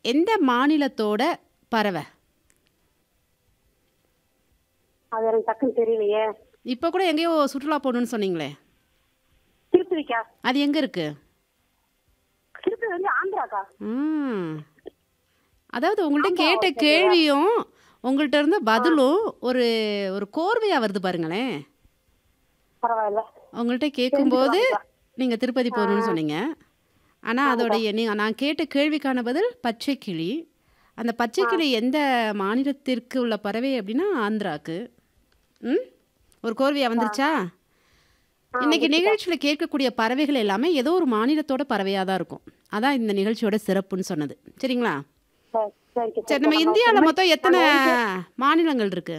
எந்த மாநிலத்தோட பறவை அது எனக்கு டக்குன்னு தெரியலையே இப்போ கூட எங்கேயோ சுற்றுலா போகணுன்னு சொன்னீங்களே திருப்பதிக்கா அது எங்கே இருக்குது திருப்பதி வந்து ஆந்திராக்கா ம் அதாவது உங்கள்கிட்ட கேட்ட கேள்வியும் உங்கள்கிட்ட இருந்த பதிலும் ஒரு ஒரு கோர்வையாக வருது பாருங்களேன் பரவாயில்ல உங்கள்கிட்ட கேட்கும்போது நீங்கள் திருப்பதி போகணும்னு சொன்னீங்க ஆனால் அதோடைய நீங்கள் நான் கேட்ட கேள்விக்கான பதில் பச்சை கிளி அந்த பச்சை கிளி எந்த மாநிலத்திற்கு உள்ள பறவை அப்படின்னா ஆந்திராக்கு ம் ஒரு கோர்வையாக வந்துருச்சா இன்னைக்கு நிகழ்ச்சியில் கேட்கக்கூடிய பறவைகள் எல்லாமே ஏதோ ஒரு மாநிலத்தோட பறவையாக தான் இருக்கும் அதான் இந்த நிகழ்ச்சியோட சிறப்புன்னு சொன்னது சரிங்களா சரி சரிக்கா சரி நம்ம இந்தியாவில் மொத்தம் எத்தனை மாநிலங்கள் இருக்கு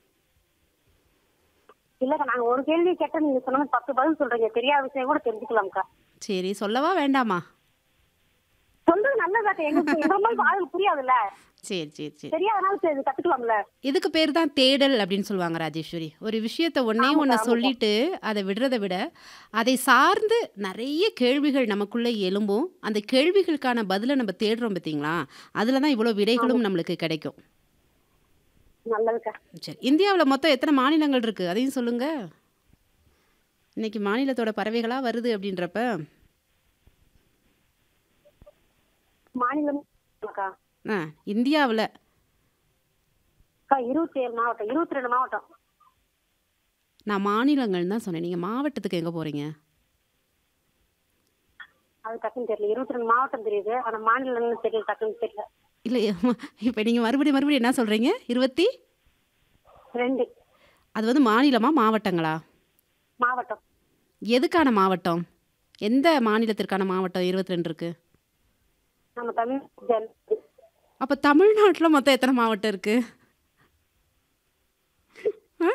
இல்லக்கா நாங்க ஒரு கேள்வி கேட்டா நீங்க சொன்ன மாதிரி பத்து பதில் சொல்றீங்க தெரியாத விஷயம் கூட தெரிஞ்சுக்கலாம்க்கா சரி சொல்லவா வேண்டாமா சொல்றது நல்லதாக்கா எங்களுக்கு எங்க மாதிரி ஆளுக்கு புரியாதுல்ல சரி சரி சரி தெரியாதனால சரி கத்துக்கலாம்ல இதுக்கு பேர் தான் தேடல் அப்படின்னு சொல்லுவாங்க ராஜேஸ்வரி ஒரு விஷயத்த ஒன்னே ஒன்று சொல்லிட்டு அதை விடுறதை விட அதை சார்ந்து நிறைய கேள்விகள் நமக்குள்ளே எழும்பும் அந்த கேள்விகளுக்கான பதிலை நம்ம தேடுறோம் பார்த்தீங்களா அதில் தான் இவ்வளோ விடைகளும் நம்மளுக்கு கிடைக்கும் நல்லதுக்கா சரி இந்தியாவில் மொத்தம் எத்தனை மாநிலங்கள் இருக்குது அதையும் சொல்லுங்க இன்னைக்கு மாநிலத்தோட பறவைகளாக வருது அப்படின்றப்ப மாநிலம் அக்கா ஆ இந்தியாவில் அக்கா இருபத்தி ஏழு மாவட்டம் இருபத்தி ரெண்டு மாவட்டம் நான் மாநிலங்கள் தான் சொன்னேன் நீங்கள் மாவட்டத்துக்கு எங்கே போகிறீங்க அது டக்குன்னு தெரியல இருபத்தி ரெண்டு மாவட்டம் தெரியுது ஆனா மாநிலம்னு தெரியல டக்குன்னு தெரியல இல்லை இப்போ நீங்கள் மறுபடியும் மறுபடியும் என்ன சொல்கிறீங்க இருபத்தி ரெண்டு அது வந்து மாநிலமா மாவட்டங்களா மாவட்டம் எதுக்கான மாவட்டம் எந்த மாநிலத்திற்கான மாவட்டம் இருபத்தி ரெண்டு இருக்கு நம்ம தமிழ் ஜன- அப்போ தமிழ்நாட்டில் மொத்தம் எத்தனை மாவட்டம் இருக்கு ஆ?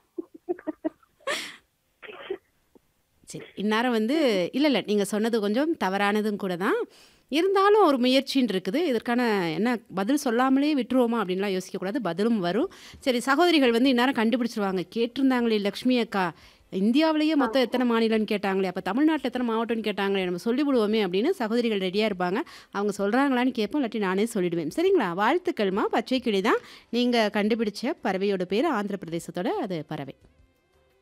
சரி இந்நேரம் வந்து இல்லை இல்லை நீங்கள் சொன்னது கொஞ்சம் தவறானதும் கூட தான் இருந்தாலும் ஒரு முயற்சின்னு இருக்குது இதற்கான என்ன பதில் சொல்லாமலே விட்டுருவோமா அப்படின்லாம் யோசிக்கக்கூடாது பதிலும் வரும் சரி சகோதரிகள் வந்து இந்நேரம் கண்டுபிடிச்சிருவாங்க கேட்டிருந்தாங்களே லக்ஷ்மி அக்கா இந்தியாவிலேயே மொத்தம் எத்தனை மாநிலம்னு கேட்டாங்களே அப்போ தமிழ்நாட்டில் எத்தனை மாவட்டம்னு கேட்டாங்களே நம்ம சொல்லிவிடுவோமே அப்படின்னு சகோதரிகள் ரெடியாக இருப்பாங்க அவங்க சொல்கிறாங்களான்னு கேட்போம் இல்லாட்டி நானே சொல்லிடுவேன் சரிங்களா வாழ்த்துக்கள்மா பச்சை கிளி தான் நீங்கள் கண்டுபிடிச்ச பறவையோட பேர் ஆந்திர பிரதேசத்தோட அது பறவை